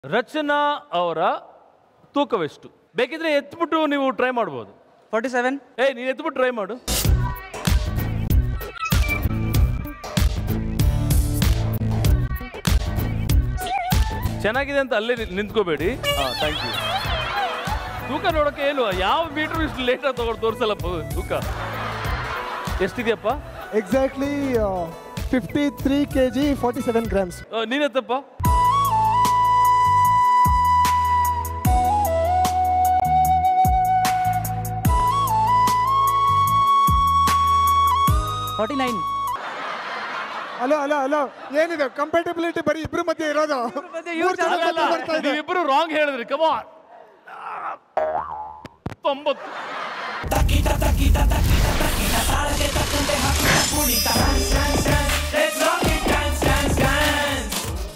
ರಚನಾ ಅವರ ತೂಕವೆಷ್ಟು ಬೇಕಿದ್ರೆ ಎತ್ಬಿಟ್ಟು ನೀವು ಟ್ರೈ ಮಾಡ್ಬೋದು ಫಾರ್ಟಿ ಸೆವೆನ್ ಏ ನೀನು ಎತ್ಬಿಟ್ಟು ಟ್ರೈ ಮಾಡು ಚೆನ್ನಾಗಿದೆ ಅಂತ ಅಲ್ಲೇ ನಿ- ನಿಂತ್ಕೋಬೇಡಿ ಹಾ ಥ್ಯಾಂಕ್ ಯು ತೂಕ ನೋಡೋಕೆ ಏನು ಯಾವ ಮೀಟರ್ ಇಷ್ಟು ಲೇಟಾಗಿ ತಗೊಂಡು ತೋರಿಸಲ್ಲ ತೂಕ ಎಷ್ಟಿದೆಯಪ್ಪ exactly fifty three K G forty seven grams ಆ, ನೀನೆತ್ತಪ್ಪ forty nine hello hello hello ಏನಿದೆ ಕಂಪೇಟಬಿಲಿಟಿ ಬರೀ ಇಬ್ರು ಮಧ್ಯೆ ಇರೋದು ಮೂರ್ ಜನ ಅಲ್ಲ, ಮಧ್ಯೆ ಅಲ್ಲ, ಬರ್ತಾ ಇದೆ ನೀವಿಬ್ರು ರಾಂಗ್ ಹೇಳಿದ್ರಿ ಕಮಾನ್ ತೊಂಬತ್ತು ತಕ್ಕಿಟ ತಕ್ಕಿಟ ತಕ್ಕಿಟ ತಕ್ಕಿಟ ತಾಳಗೆ ತಕ್ಕಂತೆ ಹಾಕಿದ ಕುಣಿತ